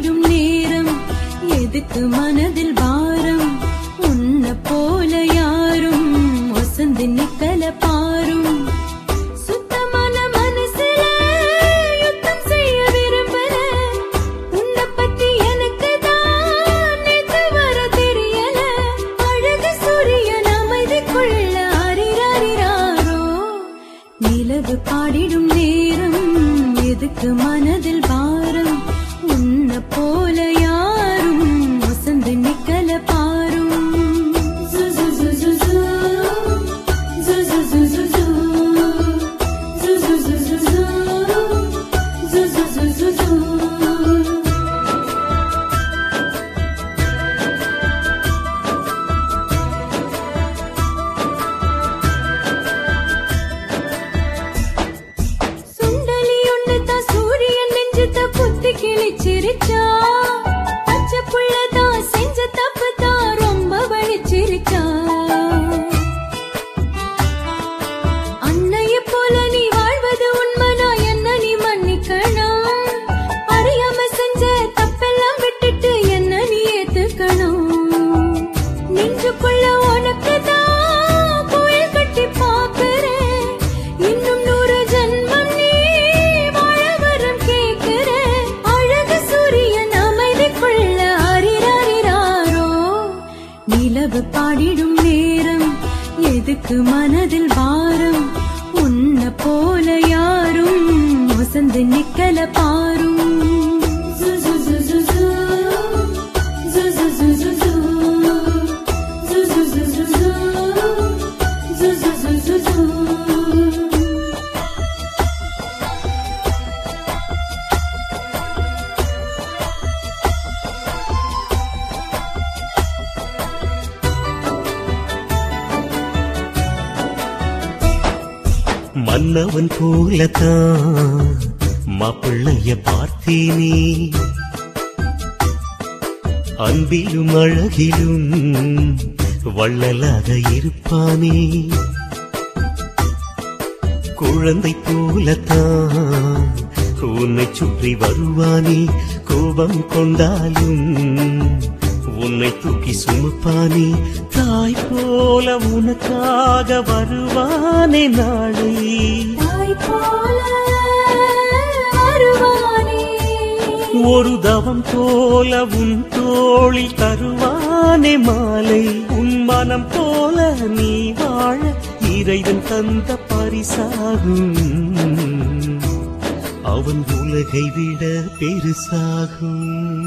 பாடிடும் நேரம் எதுக்கு மனதில் பாரம் உன்னை போல யாரும் ஒசந்து நிக்கல பாரும் சுத்தமான மனசுல யுத்தம் செய்ய விரும்பல உன்னை பத்தி எனக்கு தான் நேத்து வர தெரியல அழகு சூரியன் அமைதிக்குள்ள அரிரரிராரோ நிலவு பாடிடும் நேரம் எதுக்கு மனதில் பாரம் உன்னை போல யாரும் வசந்து நிக்கல பாரும் ஜு, ஜு, ஜு, ஜு, ஜு. ஜு, ஜு, ஜு, ஜு, ஜு. ஜு, ஜு, ஜு, ஜு, ஜு. ஜு, ஜு, ஜு, ஜு, ஜு. சுண்டலி ஒண்ணுதான் சூரியன் நெஞ்சுத்த குத்தி கிழிச்சிருச்சா பச்சை புள்ளதான் செஞ்ச தப்பு தான் ரொம்ப வலிச்சிருச்சா அன்னைய போல நீ வாழ்வது உண்மைனா என்ன நீ மன்னிக்கணும் அறியாம செஞ்ச தப்பெல்லாம் விட்டுட்டு என்ன நீ ஏத்துக்கணும் நெஞ்சுக்குள்ள உனக்கு தான் கோயில் கட்டி பாக்குறேன் இன்னும் நூறு ஜென்மம் நீ வாழ வரம் கேட்கிறேன் அழகு சூரியன் அமைதிக்குள்ள அரிரரிராரோ நிலவு பாடிடும் நேரம் எதுக்கு மனதில் பாரம் உன்னை போல யாரும் வசந்து நிக்கல பாரும் ஜு, ஜு, ஜு, ஜு, ஜு. ஜு, ஜு, ஜு, ஜு, ஜு. ஜு, ஜு, ஜு, ஜு, ஜு. ஜு, ஜு, ஜு, ஜு, ஜு. மன்னவன் போலத்தான் மாப்பிள்ளைய பார்த்தேனே அன்பிலும் அழகிலும் வள்ளலாக இருப்பானே குழந்தை போலத்தான் உன்னை சுற்றி வருவானே கோபம் கொண்டாலும் உன்னை தூக்கி சுமப்பானே தாய் போல உனக்காக வருவானே நாளை தாய் போல வருவானே ஒரு தவம் போல உன் தோளில் தருவானே மாலை உன் மனம் போல நீ வாழ இறைவன் தந்த பரிசாகும் அவன் உலகை விட பெருசாகும்